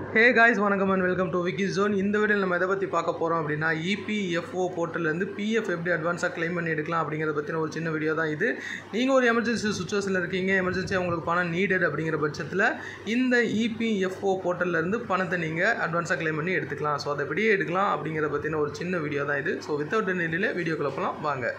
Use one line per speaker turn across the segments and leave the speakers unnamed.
ஹே guys வணக்கம் and welcome to Vicky zone இந்த வீடியோவில் நம்ம எதை பற்றி பார்க்க போகிறோம் அப்படின்னா இபிஎஃப்ஓ போர்ட்டல்லேருந்து பிஎஃப் எப்படி அட்வான்ஸாக க்ளைம் பண்ணி எடுக்கலாம் அப்படிங்கிறத பற்றின ஒரு சின்ன வீடியோ தான் இது நீங்கள் ஒரு எமர்ஜென்சி சுச்சுவேஷனில் இருக்கீங்க எமர்ஜென்சியாக உங்களுக்கு பணம் நீடட் அப்படிங்கிற பட்சத்தில் இந்த இபிஎஃப்ஓ போர்ட்டல்லேருந்து பணத்தை நீங்கள் அட்வான்ஸாக க்ளைம் பண்ணி எடுத்துக்கலாம் ஸோ அதை எப்படியே எடுக்கலாம் அப்படிங்கிறத பற்றின ஒரு சின்ன வீடியோ தான் இது ஸோ வித்தவுட் நிலையில் வீடியோக்குள்ள போகலாம் வாங்க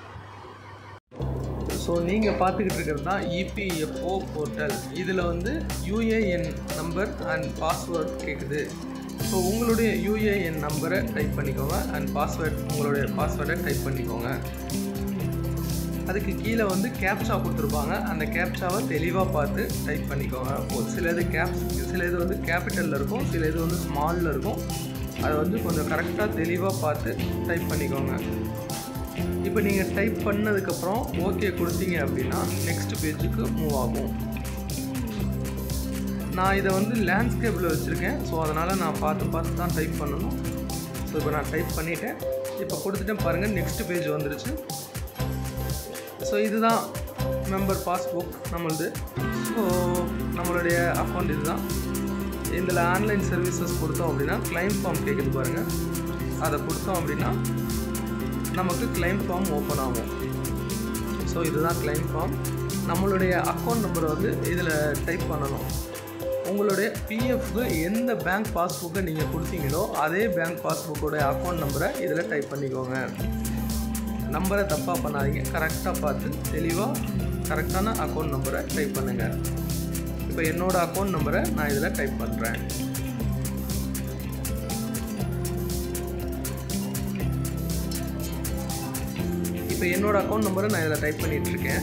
ஸோ நீங்கள் பார்த்துக்கிட்டு இருக்கிறது தான் இபிஎஃப்ஓ போர்ட்டல் இதில் வந்து யூஏஎன் நம்பர் அண்ட் பாஸ்வேர்ட் கேட்குது ஸோ உங்களுடைய யூஏஎன் நம்பரை டைப் பண்ணிக்கோங்க அண்ட் பாஸ்வேர்ட் உங்களுடைய பாஸ்வேர்டை டைப் பண்ணிக்கோங்க அதுக்கு கீழே வந்து கேப்சா கொடுத்துருப்பாங்க அந்த கேப்சாவை தெளிவாக பார்த்து டைப் பண்ணிக்கோங்க ஒரு சில இது கேப்ஸ் சில இது வந்து கேபிட்டலில் இருக்கும் சில இது வந்து ஸ்மாலில் இருக்கும் அதை வந்து கொஞ்சம் கரெக்டாக தெளிவாக பார்த்து டைப் பண்ணிக்கோங்க இப்போ நீங்கள் டைப் பண்ணதுக்கப்புறம் ஓகே கொடுத்தீங்க அப்படின்னா நெக்ஸ்ட் பேஜுக்கு மூவ் ஆகும் நான் இதை வந்து லேண்ட்ஸ்கேப்பில் வச்சுருக்கேன் ஸோ அதனால் நான் பார்த்து பார்த்து தான் டைப் பண்ணணும் ஸோ இப்போ நான் டைப் பண்ணிவிட்டேன் இப்போ கொடுத்துட்டேன் பாருங்கள் நெக்ஸ்ட் பேஜ் வந்துருச்சு ஸோ இதுதான் மெம்பர் பாஸ்புக் நம்மளது ஸோ நம்மளுடைய அக்கௌண்ட் இதுதான் இதில் ஆன்லைன் சர்வீசஸ் கொடுத்தோம் அப்படின்னா கிளைம் ஃபார்ம் கேட்குது பாருங்கள் அதை கொடுத்தோம் அப்படின்னா நமக்கு கிளைம் ஃபார்ம் ஓப்பன் ஆகும் ஸோ இதுதான் கிளைம் ஃபார்ம் நம்மளுடைய அக்கௌண்ட் நம்பரை வந்து இதில் டைப் பண்ணணும் உங்களுடைய பிஎஃப்க்கு எந்த பேங்க் பாஸ்புக்கை நீங்கள் கொடுத்தீங்களோ அதே பேங்க் பாஸ்புக்கோடைய அக்கௌண்ட் நம்பரை இதில் டைப் பண்ணிக்கோங்க நம்பரை தப்பாக பண்ணாதீங்க கரெக்டாக பார்த்து தெளிவாக கரெக்டான அக்கௌண்ட் நம்பரை டைப் பண்ணுங்கள் இப்போ என்னோடய அக்கௌண்ட் நம்பரை நான் இதில் டைப் பண்ணுறேன் இப்போ என்னோடய அக்கௌண்ட் நம்பரை நான் இதில் டைப் பண்ணிகிட்ருக்கேன்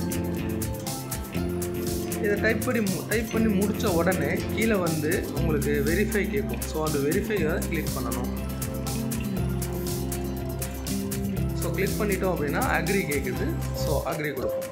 இதை டைப் பண்ணி டைப் பண்ணி முடித்த உடனே கீழே வந்து உங்களுக்கு வெரிஃபை கேட்கும் ஸோ அந்த வெரிஃபையை கிளிக் பண்ணணும் ஸோ கிளிக் பண்ணிட்டோம் அப்படின்னா அக்ரி கேட்குது ஸோ அக்ரி கொடுப்போம்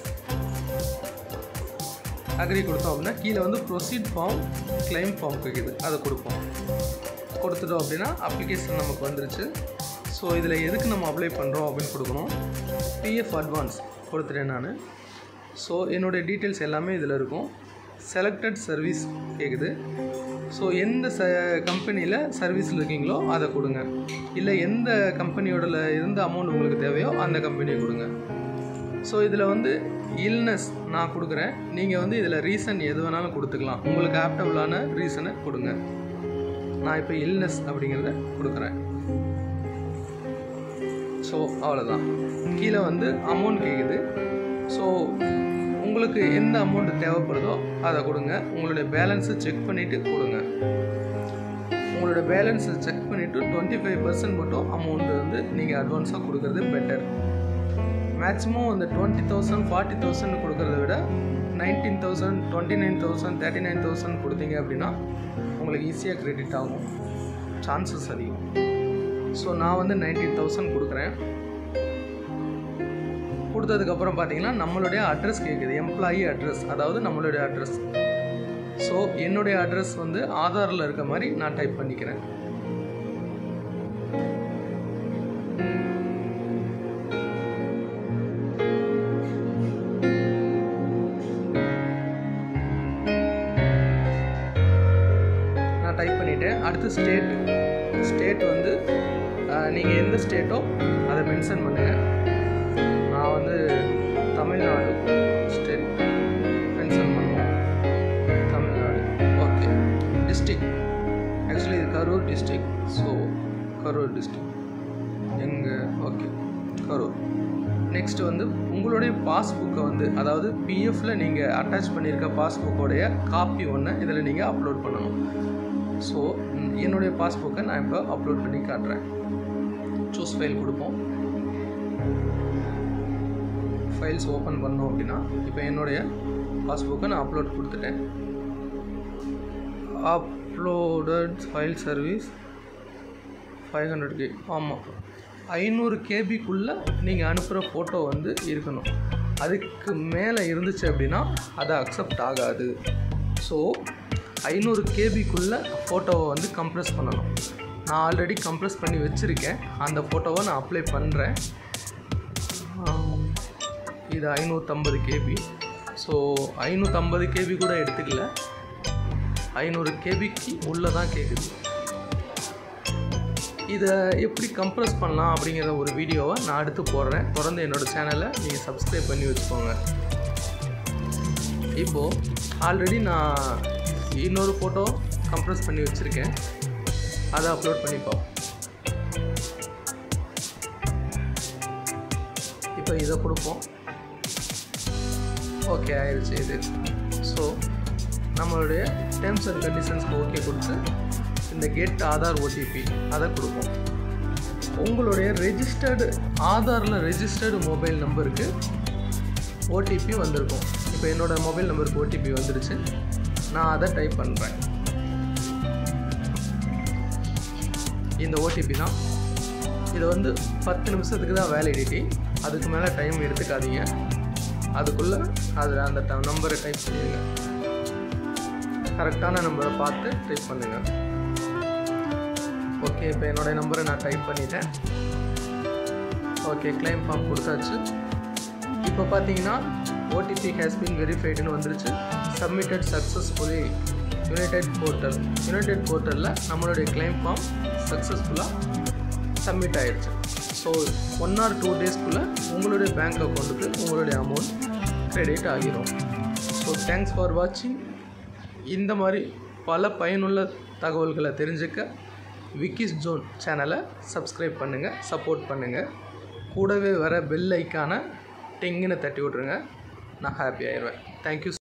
அக்ரி கொடுத்தோம் அப்படின்னா கீழே வந்து ப்ரொசீட் ஃபார்ம் கிளைம் ஃபார்ம் கேட்குது அதை கொடுப்போம் கொடுத்துட்டோம் அப்படின்னா அப்ளிகேஷன் நமக்கு வந்துருச்சு ஸோ இதில் எதுக்கு நம்ம அப்ளை பண்ணுறோம் அப்படின்னு கொடுக்கணும் பிஎஃப் அட்வான்ஸ் கொடுத்துட்டேன் நான் ஸோ என்னுடைய டீட்டெயில்ஸ் எல்லாமே இதில் இருக்கும் செலக்டட் சர்வீஸ் கேட்குது ஸோ எந்த ச கம்பெனியில் சர்வீஸில் இருக்கீங்களோ அதை கொடுங்க இல்லை எந்த கம்பெனியோட இருந்த அமௌண்ட் உங்களுக்கு தேவையோ அந்த கம்பெனியை கொடுங்க ஸோ இதில் வந்து இல்னஸ் நான் கொடுக்குறேன் நீங்கள் வந்து இதில் ரீசன் எது வேணாலும் கொடுத்துக்கலாம் உங்களுக்கு ஆப்டபுளான ரீசனை கொடுங்க நான் இப்போ இல்னஸ் அப்படிங்கிறத கொடுக்குறேன் ஸோ அவ்வளோதான் கீழே வந்து அமௌண்ட் கேட்குது ஸோ உங்களுக்கு எந்த அமௌண்ட் தேவைப்படுதோ அதை கொடுங்க உங்களுடைய பேலன்ஸை செக் பண்ணிவிட்டு கொடுங்க உங்களோட பேலன்ஸை செக் பண்ணிவிட்டு டுவெண்ட்டி ஃபைவ் பர்சன்ட் மட்டும் அமௌண்ட் வந்து நீங்கள் அட்வான்ஸாக கொடுக்குறது பெட்டர் மேக்ஸிமம் அந்த டுவெண்ட்டி தௌசண்ட் ஃபார்ட்டி தௌசண்ட் கொடுக்குறத விட nineteen thousand twenty nine thousand thirty nine thousand கொடுத்தீங்க அப்படின்னா உங்களுக்கு ஈஸியாக க்ரெடிட் ஆகும் சான்சஸ் அதிகம் ஸோ நான் வந்து நைன்டீன் தௌசண்ட் கொடுக்குறேன் கொடுத்ததுக்கப்புறம் பார்த்தீங்கன்னா நம்மளுடைய அட்ரஸ் கேட்குது எம்ப்ளாயி அட்ரஸ் அதாவது நம்மளுடைய அட்ரஸ் ஸோ என்னுடைய அட்ரஸ் வந்து ஆதாரில் இருக்க மாதிரி நான் டைப் பண்ணிக்கிறேன் நான் டைப் பண்ணிவிட்டேன் அடுத்து ஸ்டேட் ஸ்டேட் வந்து நீங்கள் எந்த ஸ்டேட்டோ அதை மென்ஷன் பண்ணுங்கள் நான் வந்து தமிழ்நாடு ஸ்டேட் மென்ஷன் பண்ணுவோம் தமிழ்நாடு ஓகே டிஸ்ட்ரிக் ஆக்சுவலி இது Karur district so Karur district எங்கே ஓகே கரூர் நெக்ஸ்ட் வந்து உங்களுடைய பாஸ்புக்கை வந்து அதாவது பிஎஃப்ல நீங்கள் அட்டாச் பண்ணியிருக்க பாஸ்புக்கோடைய காப்பி ஒன்று இதில் நீங்கள் அப்லோட் பண்ணணும் ஸோ என்னுடைய பாஸ்புக்கை நான் இப்போ அப்லோட் பண்ணி காட்டுறேன் சூஸ் ஃபைல் கொடுப்போம் ஃபைல்ஸ் ஓப்பன் பண்ணோம் அப்படின்னா இப்போ என்னுடைய பாஸ்புக்கை நான் அப்லோட் கொடுத்துட்டேன் uploaded file service five hundred K ஆமாம் ஐநூறு கேபிக்குள்ளே நீங்கள் அனுப்புகிற ஃபோட்டோ வந்து இருக்கணும் அதுக்கு மேலே இருந்துச்சு அப்படின்னா அது அக்செப்ட் ஆகாது ஸோ ஐநூறு கேபிக்குள்ளே ஃபோட்டோவை வந்து கம்ப்ரெஸ் பண்ணணும் நான் ஆல்ரெடி கம்ப்ரெஸ் பண்ணி வச்சுருக்கேன் அந்த ஃபோட்டோவை நான் அப்ளை பண்ணுறேன் இது ஐநூற்றம்பது கேபி ஸோ ஐநூற்றம்பது கேபி கூட எடுத்துக்கல ஐநூறு கேபிக்கு உள்ளே தான் கேட்குது இதை எப்படி கம்ப்ரஸ் பண்ணலாம் அப்படிங்கிற ஒரு வீடியோவை நான் அடுத்து போடுறேன் தொடர்ந்து என்னோடய சேனலை நீங்கள் சப்ஸ்கிரைப் பண்ணி வச்சுக்கோங்க இப்போது ஆல்ரெடி நான் இன்னொரு ஃபோட்டோ கம்ப்ரஸ் பண்ணி வச்சுருக்கேன் அதை அப்லோட் பண்ணி பார்ப்போம் இப்போ இதை கொடுப்போம் ஓகே ஆயிடுச்சு இது ஸோ நம்மளுடைய டேர்ம்ஸ் அண்ட் கண்டிஷன்ஸ்க்கு ஓகே கொடுத்து இந்த கெட் ஆதார் ஓடிபி அதை கொடுப்போம் உங்களுடைய ரெஜிஸ்டர்டு ஆதாரில் ரெஜிஸ்டர்டு மொபைல் நம்பருக்கு ஓடிபி வந்திருக்கும் இப்போ என்னோடய மொபைல் நம்பருக்கு ஓடிபி வந்துடுச்சு நான் அதை டைப் பண்ணுறேன் இந்த ஓடிபி தான் இது வந்து பத்து நிமிஷத்துக்கு தான் வேலிடிட்டி அதுக்கு மேலே டைம் எடுத்துக்காதீங்க அதுக்குள்ளே அதில் அந்த நம்பரை டைப் பண்ணிடுங்க கரெக்டான நம்பரை பார்த்து டைப் பண்ணுங்கள் ஓகே இப்போ என்னோடய நம்பரை நான் டைப் பண்ணிட்டேன் ஓகே கிளைம் ஃபார்ம் கொடுத்தாச்சு இப்போ பார்த்தீங்கன்னா ஓடிபி ஹேஸ் பின் வெரிஃபைடுன்னு வந்துருச்சு submitted successfully united portal united போர்ட்டலில் நம்மளுடைய கிளைம் ஃபார்ம் சக்ஸஸ்ஃபுல்லாக சப்மிட் ஆயிடுச்சு ஸோ ஒன் ஆர் டூ டேஸ்க்குள்ளே உங்களுடைய பேங்க் அக்கௌண்ட்டுக்கு உங்களுடைய அமௌண்ட் கிரெடிட் ஆகிரும் ஸோ தேங்க்ஸ் ஃபார் வாட்சிங் இந்த மாதிரி பல பயனுள்ள தகவல்களை தெரிஞ்சுக்க விக்கிஸ் ஜோன் சேனலை சப்ஸ்கிரைப் பண்ணுங்கள் சப்போர்ட் பண்ணுங்கள் கூடவே வர பெல் ஐக்கான டிங்குன்னு தட்டி விட்ருங்க நான் ஹாப்பி ஆயிடுவேன் தேங்க்யூ